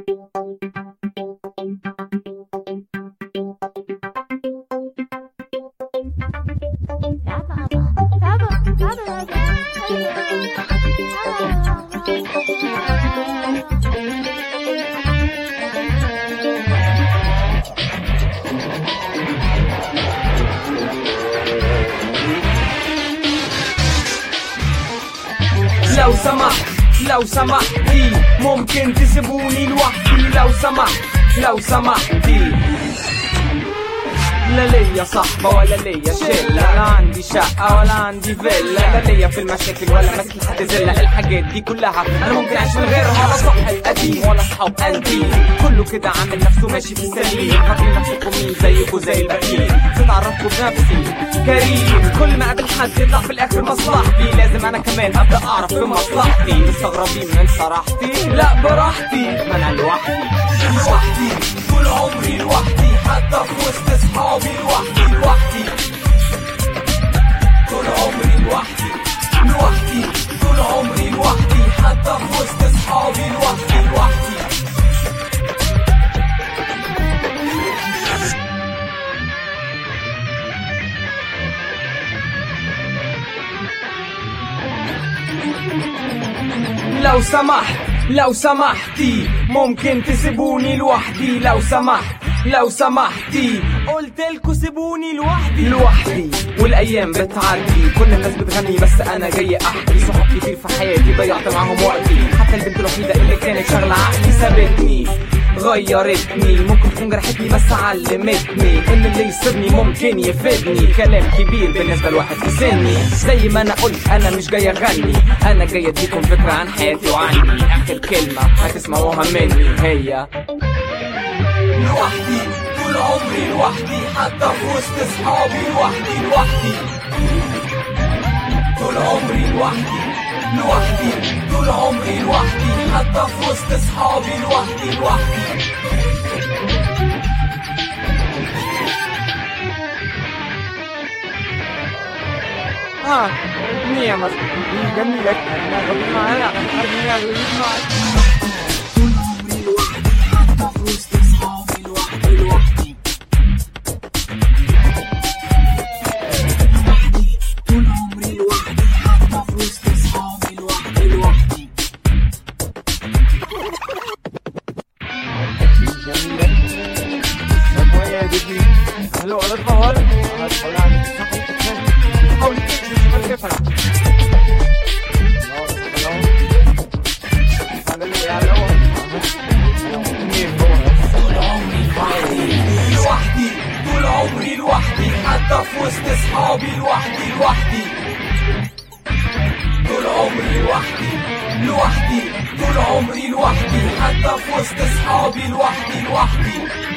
لو سمحت لو سمحتي ممكن تسيبوني لوحدي لو سمحت لو سمحتي لا ليا صحبة ولا ليا شلة لا عندي شقة ولا عندي فيلا لا ليا في المشاكل ولا ماسك لحد زلة الحاجات دي كلها أنا ممكن أعيش من غيرها لا صاحب قديم ولا صحاب أنتيم كله كده عامل نفسه ماشي في السليم فاكرين نفسكم مين زيكم زي الباقيين فتعرفكوا بنفسي كريم كل ما قابل حد يطلع في الآخر مصلحتي لازم أنا كمان أبدأ أعرف في مصلحتي مستغربين من صراحتي لا براحتي ما أنا لوحدي لوحدي طول عمري لوحدي حتى في وسط اصحابي لوحدي لوحدي طول عمري لوحدي لوحدي طول عمري لوحدي حتى في وسط اصحابي لوحدي لوحدي لو سمحت لو سمحتي ممكن تسيبوني لوحدي لو سمحت لو سمحتي قلت لكم سيبوني لوحدي لوحدي والايام بتعدي كل الناس بتغني بس انا جاي احكي صحاب كتير في حياتي ضيعت معاهم وقتي حتى البنت الوحيده اللي كانت شغله عقلي سابتني غيرتني ممكن تكون جرحتني بس علمتني ان اللي يصيبني ممكن يفيدني كلام كبير بالنسبه لواحد في سني زي ما انا قلت انا مش جاي اغني انا جاي اديكم فكره عن حياتي وعني اخر كلمه هتسمعوها مني هي لوحدي طول عمري لوحدي حتى في وسط اصحابي لوحدي لوحدي طول عمري لوحدي لوحدي طول عمري لوحدي حتى في وسط اصحابي لوحدي لوحدي Ah, mia, ma جميلة أنا معانا أرميها هلو أنا أتفضل هتقول عن حاول تشوف كيف لوحدي طول عمري لوحدي حتى في وسط اصحابي لوحدي لوحدي طول عمري لوحدي لوحدي طول عمري لوحدي حتى في وسط اصحابي لوحدي لوحدي